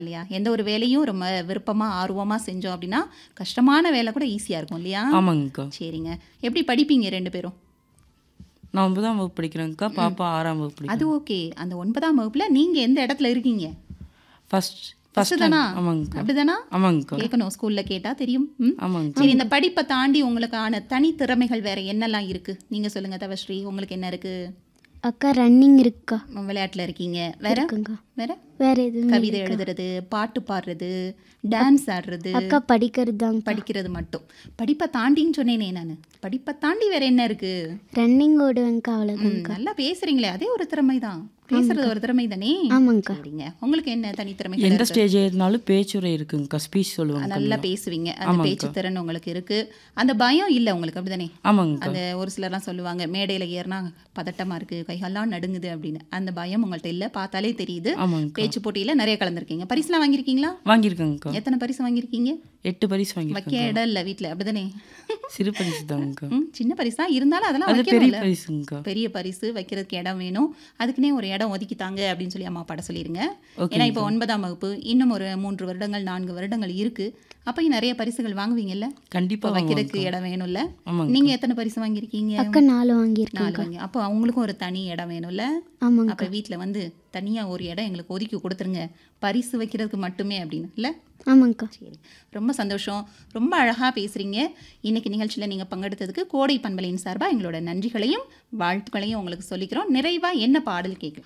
இல்லையா எந்த ஒரு வேலையும் ரொம்ப விருப்பமா ஆர்வமா செஞ்சோம் அப்படின்னா கஷ்டமான வேலை கூட ஈஸியா இருக்கும் இல்லையா ஆமாங்கக்கா சரிங்க எப்படி படிப்பீங்க ரெண்டு பேரும் நான் ஒன்பதாம் வகுப்பு படிக்கிறேங்க்கா பாப்பா ஆறாம் வகுப்பு அது படிக்கிறேன் ஓகே அந்த ஒன்பதாம் வகுப்புல நீங்க எந்த இடத்துல இருக்கீங்க ஃபர்ஸ்ட் ஃபர்ஸ்ட் ஃபர்ஸ்ட் தானா ஆமாங்கக்கா அப்படிதானா ஆமாங்கக்கா கேட்கணும் ஸ்கூல்ல கேட்டா தெரியும் ம்? ஆமாங்க சரி இந்த படிப்பை தாண்டி உங்களுக்கான தனித்திறமைகள் வேற என்னெல்லாம் இருக்கு நீங்க சொல்லுங்க தவஸ்ரீ உங்களுக்கு என்ன இருக்கு அக்கா ரன்னிங் இருக்கா விளையாட்டுல இருக்கீங்க வேற இருக்குங்க வேற வேற எதுவும் கவிதை எழுதுறது பாட்டு பாடுறது டான்ஸ் ஆடுறது அக்கா படிக்கிறது தாங்க படிக்கிறது மட்டும் படிப்பை தாண்டின்னு சொன்னேனே நான் படிப்பை தாண்டி வேற என்ன இருக்கு ரன்னிங் ஓடுவேங்க்கா அவ்வளோதான் ம், நல்லா பேசுறீங்களே அதே ஒரு திறமை தான் பேசுறது ஒரு திறமை தானே ஆமாங்கக்கா சரிங்க உங்களுக்கு என்ன தனித்திறமைகள் எந்த இருக்கு? ஸ்டேஜ் இருந்தாலும் பேச்சுரை இருக்குங்கக்கா ஸ்பீச் சொல்லுவாங்க நல்லா பேசுவீங்க அந்த பேச்சு திறன் உங்களுக்கு இருக்கு அந்த பயம் இல்ல உங்களுக்கு அப்படிதானே ஆமாங்கக்கா அந்த ஒரு சிலர்லாம் சொல்லுவாங்க மேடையில ஏறினா பதட்டமா இருக்கு கைகால்லாம் நடுங்குது அப்படின்னு அந்த பயம் உங்கள்ட்ட இல்ல பார்த்தாலே தெரியுது ஆமாங்கக்கா பேச்சு போட்டியில நிறைய கலந்துருக்கீங்க பரிசுலாம் வாங்கியிருக்கீங்களா வாங்கியிருக்கேங்கக்கா எத்தனை பரிசு வாங்கியிருக்கீங்க எட்டு பரிசு வைக்க வாங்கியிருக்கேன் இடம் இல்ல வீட்ல அப்படிதானே சிறு பரிசு தாங்கக்கா ம், சின்ன பரிசா இருந்தாலும் அதெல்லாம் அது பெரிய வைக்கணும்ல பரிசுங்கக்கா பெரிய பரிசு வைக்கிறதுக்கு இடம் வேணும் அதுக்குன்னே ஒரு இடம் ஒதுக்கித்தாங்க அப்படின்னு சொல்லி அம்மா பாட சொல்லிடுங்க ஓகே ஏன்னா இப்போ ஒன்பதாம் வகுப்பு இன்னும் ஒரு மூன்று வருடங்கள் நான்கு வருடங்கள் இருக்கு அப்பயும் நிறைய பரிசுகள் வாங்குவீங்கல்ல கண்டிப்பா இப்போ வைக்கிறதுக்கு இடம் வேணும்ல ஆமாங்க நீங்க எத்தனை பரிசு வாங்கியிருக்கீங்க அக்கா நாலு வாங்கியிருக்கேன் நாலு வாங்கி அப்போ அவங்களுக்கும் ஒரு தனி இடம் வேணும்ல ஆமாங்க அப்போ வீட்டில் வந்து தனியா ஒரு இடம் எங்களுக்கு ஒதுக்கி கொடுத்துருங்க பரிசு வைக்கிறதுக்கு மட்டுமே அப்படின்னு இல்ல ஆமாங்கக்கா சரி ரொம்ப சந்தோஷம் ரொம்ப அழகா பேசுறீங்க இன்னைக்கு நிகழ்ச்சியில நீங்க பங்கெடுத்ததுக்கு கோடை பண்பலையின் சார்பா எங்களோட நன்றிகளையும் வாழ்த்துக்களையும் உங்களுக்கு சொல்லிக்கிறோம் நிறைவா என்ன பாடல் கேட்கலாம்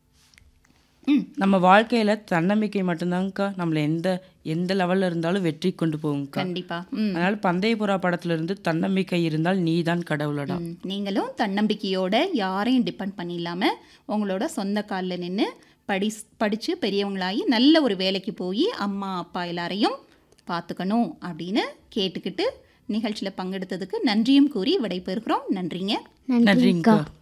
ம் நம்ம வாழ்க்கையில தன்னம்பிக்கை மட்டும்தாங்கக்கா நம்மள எந்த எந்த லெவல்ல இருந்தாலும் வெற்றி கொண்டு போகுங்கக்கா கண்டிப்பா ம் அதனால பந்தய புறா படத்துல இருந்து தன்னம்பிக்கை இருந்தால் நீதான் கடவுளடா ம். நீங்களும் தன்னம்பிக்கையோட யாரையும் டிபெண்ட் பண்ணில்லாம உங்களோட சொந்த காலில் நின்று படி படித்து பெரியவங்களாகி நல்ல ஒரு வேலைக்கு போய் அம்மா அப்பா எல்லாரையும் பார்த்துக்கணும் அப்படின்னு கேட்டுக்கிட்டு நிகழ்ச்சியில் பங்கெடுத்ததுக்கு நன்றியும் கூறி விடைபெறுகிறோம் நன்றிங்க நன்றிங்கக்கா நன்றிங்கக்கா